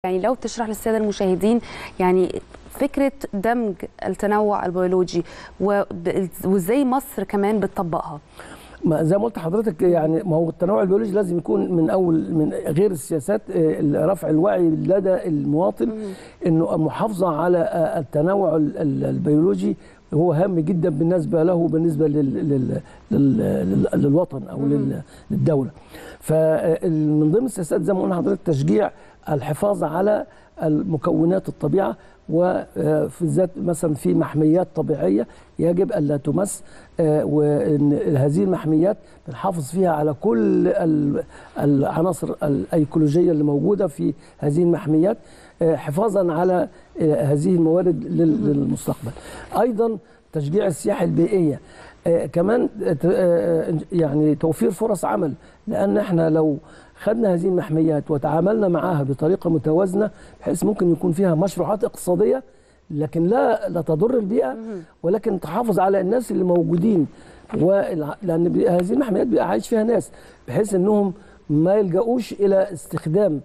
يعني لو تشرح للساده المشاهدين يعني فكره دمج التنوع البيولوجي وب- وازاي مصر كمان بتطبقها ما زي ما قلت لحضرتك يعني ما هو التنوع البيولوجي لازم يكون من اول من غير السياسات آه، رفع الوعي لدى المواطن انه المحافظه على آه، التنوع ال- ال- البيولوجي هو هام جدا بالنسبه له وبالنسبه لل لل لل لل للوطن او لل للدوله. فمن ضمن السياسات زي ما قلنا لحضرتك تشجيع الحفاظ على المكونات الطبيعه وفي ذات مثلا في محميات طبيعيه يجب الا تمس آه، وان هذه المحميات بنحافظ فيها على كل ال- العناصر الايكولوجيه اللي موجوده في هذه المحميات آه، حفاظا على آه، هذه الموارد لل- للمستقبل. ايضا تشجيع السياحه البيئيه آه، كمان آه، آه، يعني توفير فرص عمل لان احنا لو خدنا هذه المحميات وتعاملنا معها بطريقه متوازنه بحيث ممكن يكون فيها مشروعات اقتصاديه لكن لا لا تضر البيئه ولكن تحافظ على الناس اللي موجودين والع- لان بي- هذه المحميات بيبقى عايش فيها ناس بحيث انهم ما يلجأوش الى استخدام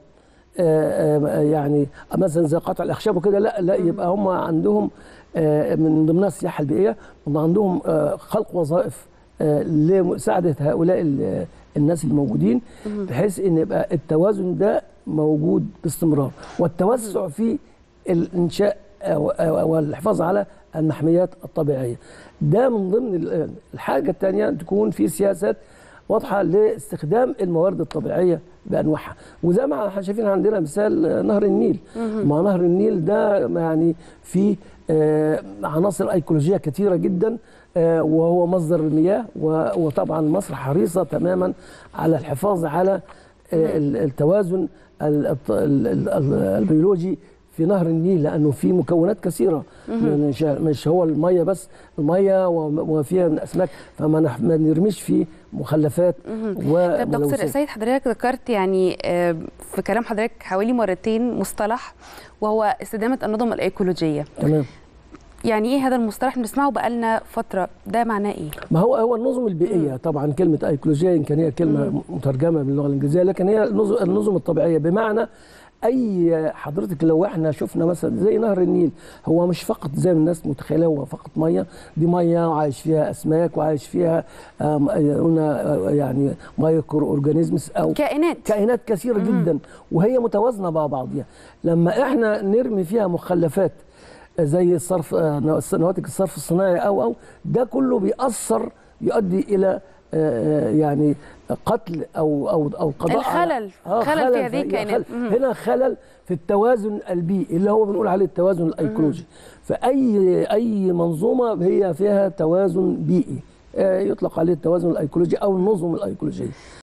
آه، آه، يعني مثلا زي قطع الاخشاب وكده لا لا يبقى هم عندهم آه، من ضمنها السياحه البيئيه هم عندهم آه، خلق وظائف آه، لمساعده هؤلاء ال- الناس الموجودين بحيث ان يبقى التوازن ده موجود باستمرار والتوسع في الانشاء أو- أو- والحفاظ على المحميات الطبيعيه ده من ضمن ال- الحاجه الثانيه تكون في سياسات واضحه لاستخدام الموارد الطبيعيه بانواعها وزي ما احنا شايفين عندنا مثال نهر النيل ما نهر النيل ده يعني فيه آه، عناصر ايكولوجيه كثيره جدا آه، وهو مصدر المياه و- وطبعا مصر حريصه تماما على الحفاظ على آه، ال- التوازن ال- الط- ال- ال- ال- البيولوجي في نهر النيل لانه في مكونات كثيره مش مش هو الميه بس الميه وم- وفيها من الاسماك فما نح- ما نرميش فيه مخلفات طب دكتور وملوثات سيد حضرتك ذكرت يعني آه، في كلام حضرتك حوالي مرتين مصطلح وهو استدامه النظم الايكولوجيه تمام يعني ايه هذا المصطلح بنسمعه بقالنا فتره ده معناه ايه ما هو هو النظم البيئيه طبعا كلمه ايكولوجيا يمكن هي كلمه مترجمه باللغه الانجليزيه لكن هي النظم, النظم الطبيعيه بمعنى اي حضرتك لو احنا شفنا مثلا زي نهر النيل هو مش فقط زي ما الناس متخيله هو فقط ميه دي ميه وعايش فيها اسماك وعايش فيها آم، قلنا آه، يعني مايكرو اورجانيزمز او كائنات كائنات كثيره جدا وهي متوازنه مع بعضها لما احنا نرمي فيها مخلفات زي الصرف آه، نواتج الصرف الصناعي او او ده كله بيأثر يؤدي الى آه، يعني قتل او او او قضاء على- الخلل. آه، خلل في هذه في- الكائنات. خلل. هنا خلل في التوازن البيئي اللي هو بنقول عليه التوازن الايكولوجي فاي اي منظومه هي فيها توازن بيئي آه، يطلق عليه التوازن الايكولوجي او النظم الايكولوجيه